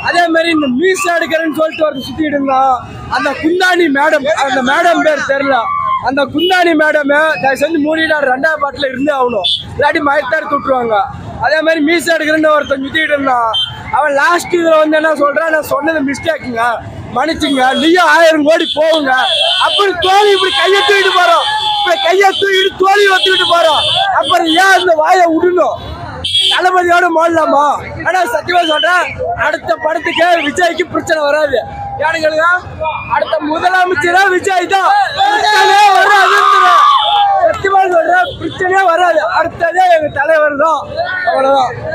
அதே மாதிரி இந்த மீச எடுக்கிறேன்னு சொல்லிட்டு ஒருத்தர் சுத்திட்டு இருந்தான் அந்த குந்தாணி மேடம் அந்த மேடம் பேர் தெரியல அந்த குந்தாணி மேடம் தயவு செஞ்சு மூடிட்டு ரெண்டாவது பாட்டில் இருந்தே ஆகணும் இல்லாட்டி மயத்தாரு விட்டுருவாங்க அதே மாதிரி மீச எடுக்கிறேன்னு ஒருத்தன் சுத்திட்டு இருந்தான் அவன் லாஸ்ட் இதுல வந்து என்ன சொல்றான் நான் சொன்னது மிஸ்டேக்குங்க மன்னிச்சுங்க நீயும் ஆயிரம் கோடி போகுங்க அப்படி தோழி இப்படி கையை தூக்கிட்டு போறோம் இப்படி கையை தூக்கிட்டு தோழி ஒத்துக்கிட்டு போறோம் அப்புறம் ஏன் இந்த வாயை விடணும் தளபதியோட மோடலாமா ஆனா சத்தியமா சொல்றேன் அடுத்த படத்துக்கு விஜய்க்கு பிரச்சனை வராது ஏன்னு கேளுங்க அடுத்த முதலமைச்சரா விஜய் தான் பிரச்சனையே வராதுன்றேன். சத்தியமா சொல்றேன் பிரச்சனையே வராது அடுத்ததே எங்க தலைவர் தான் அவ்வளவுதான்